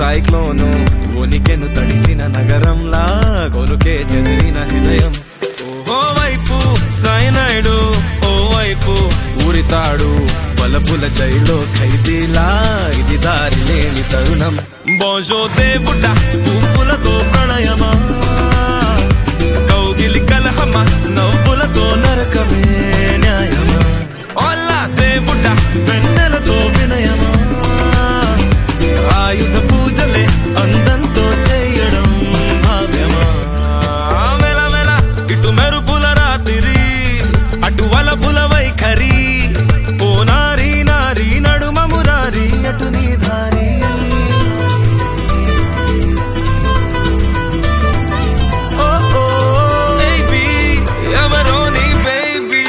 cyclone ఉనికెను తడిసిన నగరంలా కొలుకే చెదిరిన హృదయం ఓ వైపు సైనాయుడు ఓ వైపు ఊరితాడు బలపుల జైల్లో ఖైదీలా ఇది దారి లేని తరుణం బోజో దేవుడ పువ్వులతో ప్రణయమా కౌగిలి కలహమ నవ్వులతో నరకమే న్యాయమా ఓలా దేవుడ వెన్నెలతో వినయమా ఆయుధ పూజలే అందంతో చేయడం భావ్యమా మెల మెల ఇటు మెరుపుల రాత్రి అటు వలపుల వైఖరి ఓ నారి నారి నడుమ మురారి అటు నీ ధారి ఓ ఓ బేబీ ఎవరో నీ బేబీ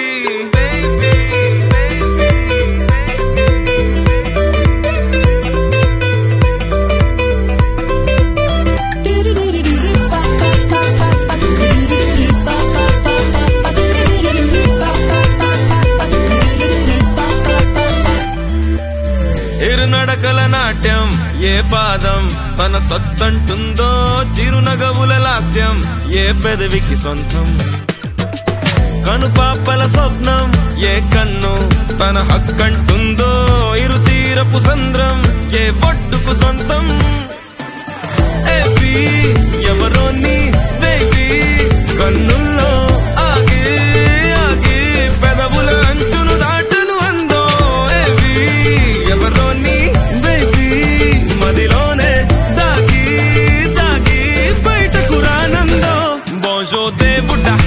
ఇరునడకల నాట్యం ఏ పాదం తన సత్తంటుందో చిరునగవుల లాస్యం ఏ పెదవికి సొంతం కనుపాపల స్వప్నం ఏ కన్ను తన హక్కంటుందో ఇరు తీరపు సంద్రం ఏ ఒట్టుకు సొంతం ఏపీ ఎవరో నీ బేబీ కన్నుల్లో ఆగి ఆగి పెదవుల అంచును దాటను అందో ఏవి ఎవరో నీ బేబీ మదిలోనే దాగి దాగి బయటకు రానందో బోజో దేవుడా